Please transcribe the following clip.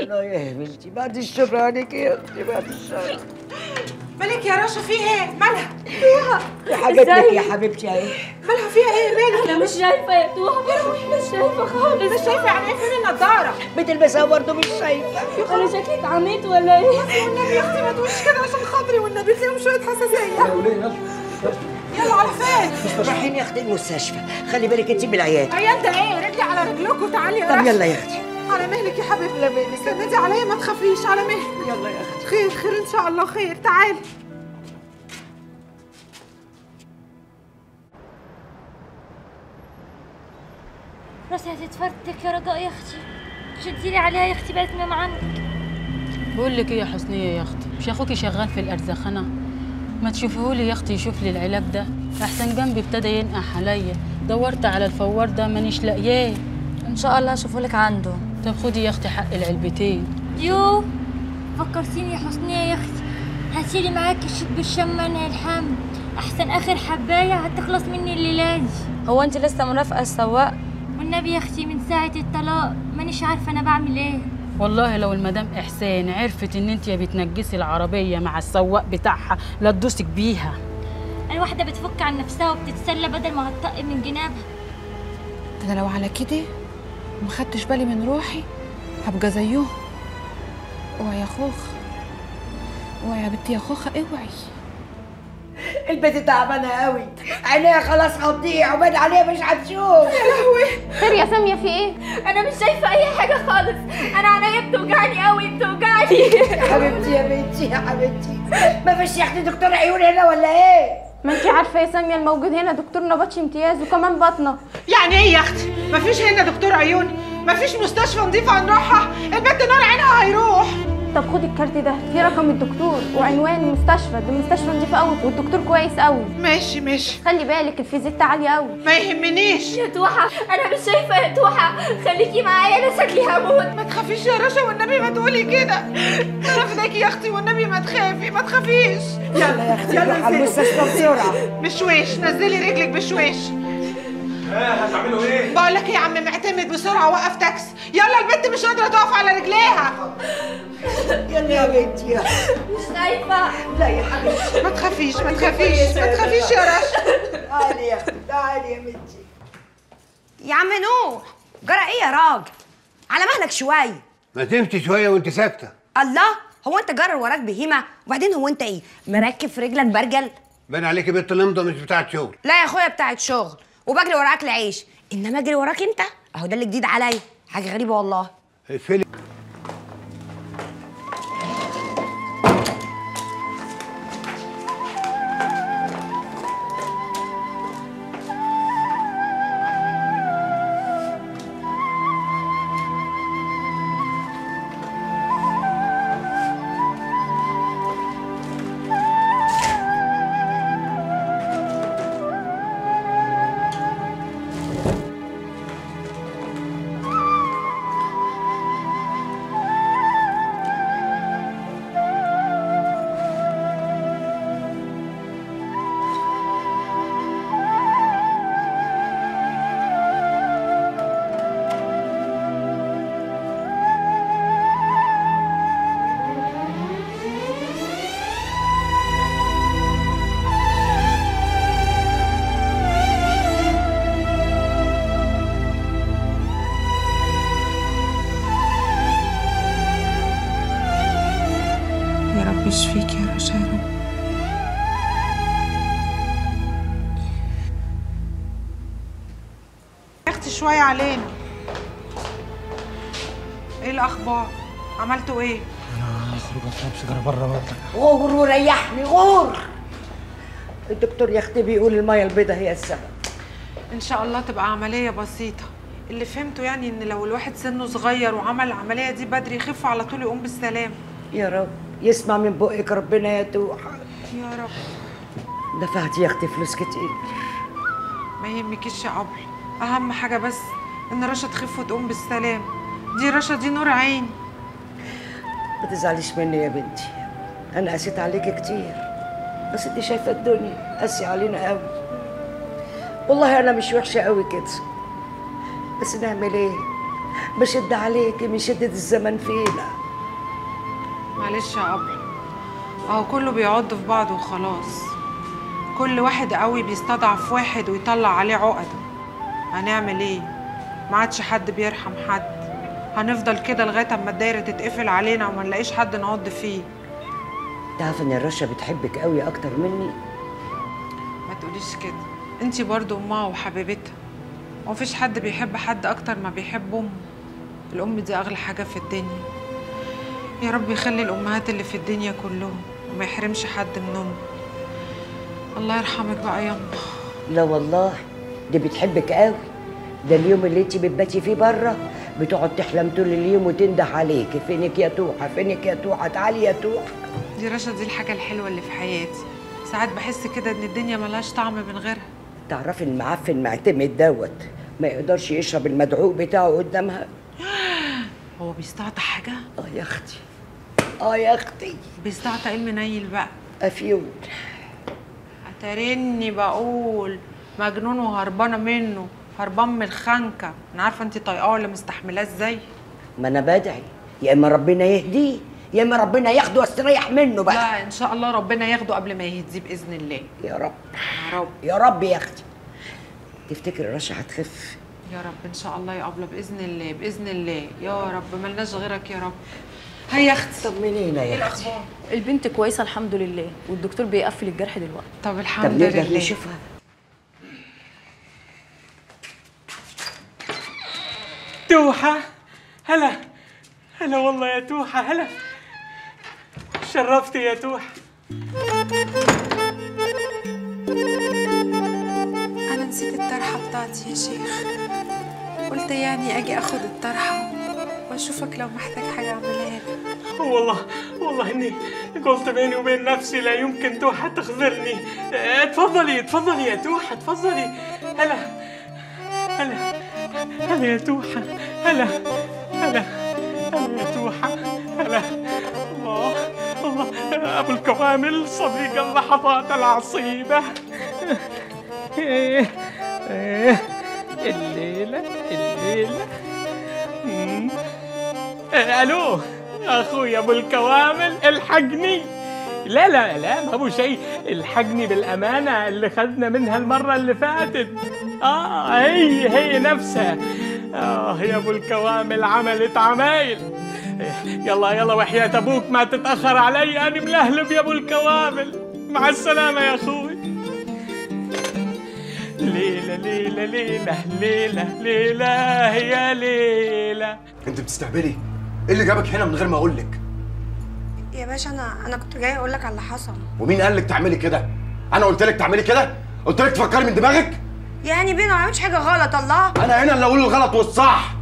لا يا بنتي بعد الشر عليك يا اختي بعد الشر مالك يا رشا في ايه مالها يا حبيبتك يا حبيبتي اهي مالها فيها ايه مالك انا مش شايفه يا توحه مش شايفه خالص مش شايفه يعني ايه فين النضاره بتلبسها برضه مش شايفه انا شكلي اتعميت ولا ايه والنبي يا اختي ما تقوليش كده عشان خاطري والنبي تلاقيهم شويه حساسيه يلا على فين رايحين يا اختي المستشفى خلي بالك انت بالعيال عيال ده ايه رجلي على رجلكم تعالي يا طب رشا يلا يا اختي على مهلك يا حبيبتي لا مهلك سندي عليا ما تخافيش على مهلك يلا يا اختي خير خير ان شاء الله خير تعالي راسي هتتفرتك يا رجاء يا اختي شدي لي عليها يا اختي بقت ما عنك بقول لك ايه يا حسنيه يا اختي مش اخوكي شغال في الارزخانه ما تشوفيهولي يا اختي يشوف لي العلاج ده احسن جنبي ابتدى ينقح عليا دورت على الفوار ده مانيش لاقياه ان شاء الله اشوفه لك عنده طب خدي يا اختي حق العلبتين يو فكرتيني يا حسنية يا اختي هاتيلي معاكي الشيك بالشمانة الحمد احسن اخر حباية هتخلص مني الليلة دي هو انت لسه مرافقه السواق والنبي يا اختي من ساعة الطلاق مانيش عارفة انا بعمل ايه والله لو المدام احسان عرفت ان انت يا بتنجسي العربيه مع السواق بتاعها لا تدوسك بيها الواحدة بتفك عن نفسها وبتتسلى بدل ما هتطق من جنابها انا لو على كده وما خدتش بالي من روحي هبقى زيهم اوعي يا خوخ اوعي يا بنتي يا خوخه اوعي البنت تعبانه قوي عينيها خلاص هتضيع وبان عليها مش هتشوف خير يا ساميه في ايه انا مش شايفة اي حاجة خالص انا عينيا بتوجعني قوي بتوجعني يا حبيبتي يا بنتي يا حبيبتي ما فيش يا اختي دكتور عيون هنا ولا ايه ما انت عارفه يا ساميه الموجود هنا دكتور نبطش امتياز وكمان بطنه يعني ايه يا اختي مفيش هنا دكتور عيون مفيش مستشفى نظيفه هنروحها البنت نور عينها هيروح طب خدي الكارت ده فيه رقم الدكتور وعنوان المستشفى ده المستشفى نضيفه قوي والدكتور كويس قوي ماشي ماشي خلي بالك الفيزيتا عاليه قوي ما يهمنيش يا توحة انا مش شايفة يا توحة خليكي معايا انا شكلي هموت ما تخافيش يا رشا والنبي ما تقولي كده انا فداكي يا اختي والنبي ما تخافي ما تخافيش يلا يا اختي نروح على المستشفى بسرعه بشويش نزلي رجلك بشويش ها هتعملوا ايه؟ بقول لك ايه يا عم معتمد بسرعه وقف تاكسي يلا البنت مش قادره تقف على رجليها يلا يا بنتي يلا. مش خايفة لا يا حبيبتي ما تخافيش ما تخافيش ما تخافيش يا رشا تعالي يا اختي تعالي يا بنتي يا عم نوح جرى ايه يا راجل على مهلك شويه ما تمشي شويه وانت ساكته الله هو انت جرى وراك بهيمه وبعدين هو انت ايه مركب في رجلك برجل باين عليكي بنت لمضه مش بتاعت شغل لا يا اخويا بتاعت شغل وبجري وراك العيش انما اجري وراك انت اهو ده اللي جديد عليا حاجه غريبه والله اقفلي يا رب يشفيك يا رشا يا رب يا اختي شويه علينا ايه الاخبار عملتوا ايه غور وريحني غور الدكتور يا اختي بيقول الميه البيضاء هي السبب ان شاء الله تبقى عمليه بسيطه اللي فهمته يعني ان لو الواحد سنه صغير وعمل العمليه دي بدري يخف على طول يقوم بالسلام يا رب يسمع من بقك ربنا يا توحة يا رب دفعت يا اختي فلوس كتير ما يهمكيش يا قبل اهم حاجه بس ان رشا تخف وتقوم بالسلام دي رشا دي نور عيني ما تزعليش مني يا بنتي انا قسيت عليكي كتير بس انت شايفه الدنيا قاسي علينا قوي والله انا مش وحشه قوي كده بس نعمل ايه بشد عليكي من شدة الزمن فينا معلش يا أبلة أهو كله بيعض في بعضه وخلاص كل واحد قوي بيستضعف واحد ويطلع عليه عقده هنعمل ايه ما عادش حد بيرحم حد هنفضل كده لغايه اما الدايره تتقفل علينا وما نلاقيش حد نعض فيه تعرف ان الرشا بتحبك قوي اكتر مني ما تقوليش كده انتي برضو امها وحبيبتها ومفيش حد بيحب حد اكتر ما بيحب امه الام دي اغلى حاجه في الدنيا يا رب يخلي الامهات اللي في الدنيا كلهم وما يحرمش حد من امه الله يرحمك بقى يما لا والله دي بتحبك قوي ده اليوم اللي انت بتباتي فيه بره بتقعد تحلم طول اليوم وتنده عليكي فينك يا توحه فينك يا توحه تعالي يا توحه دي رشا دي الحاجه الحلوه اللي في حياتي ساعات بحس كده ان الدنيا ملهاش طعم من غيرها تعرفي المعفن معتمد دوت ما يقدرش يشرب المدعوق بتاعه قدامها هو بيستعطى حاجه اه يا اختي اه يا اختي بيستعطى ايه المنيل بقى افيون اترني بقول مجنون وهربانه منه هربان من الخنكه انا عارفه انت طايقاه ولا مستحملاه ازاي ما انا بدعي يا اما ربنا يهديه يا اما ربنا ياخده واستريح منه بقى لا ان شاء الله ربنا ياخده قبل ما يهديه باذن الله يا رب يا رب يا رب يا اختي تفتكر رشا هتخف يا رب ان شاء الله يا ابله باذن الله باذن الله يا رب ملناش غيرك يا رب هيا يا اختي طمنينا ايه يا اختي الاخبار البنت كويسه الحمد لله والدكتور بيقفل الجرح دلوقتي طب طب الحمد نقدر لله نشوفها توحة هلا هلا والله يا توحة هلا شرفتي يا توحة انا نسيت الطرحه بتاعتي يا شيخ قلت يعني اجي اخد الطرحه واشوفك لو محتاج حاجه اعملها لك والله والله اني قلت بيني وبين نفسي لا يمكن توحة تخذلني اه، تفضلي تفضلي يا توحة تفضلي هلا هلا هلا يا توحة هلا هلا هلا يا توحة هلا الله الله ابو الكوامل صديق اللحظات العصيبة إيه، إيه، الليلة الليلة مم. إيه، الو اخوي ابو الكوامل الحقني لا لا لا ما ابو شيء الحقني بالامانه اللي خدنا منها المره اللي فاتت اه هي هي نفسها اه يا ابو الكوامل عملت عمايل يلا يلا وحياة ابوك ما تتاخر علي انا ملهلب يا ابو الكوامل مع السلامه يا اخوي ليلة ليلة ليلة ليلة ليلة يا ليلة انت بتستهبلي ايه اللي جابك هنا من غير ما اقول لك يا باشا انا انا كنت جاي اقول لك على اللي حصل ومين قال لك تعملي كده انا قلت لك تعملي كده قلت لك تفكري من دماغك يعني بينا ما عملتش حاجه غلط الله انا هنا اللي اقول الغلط والصح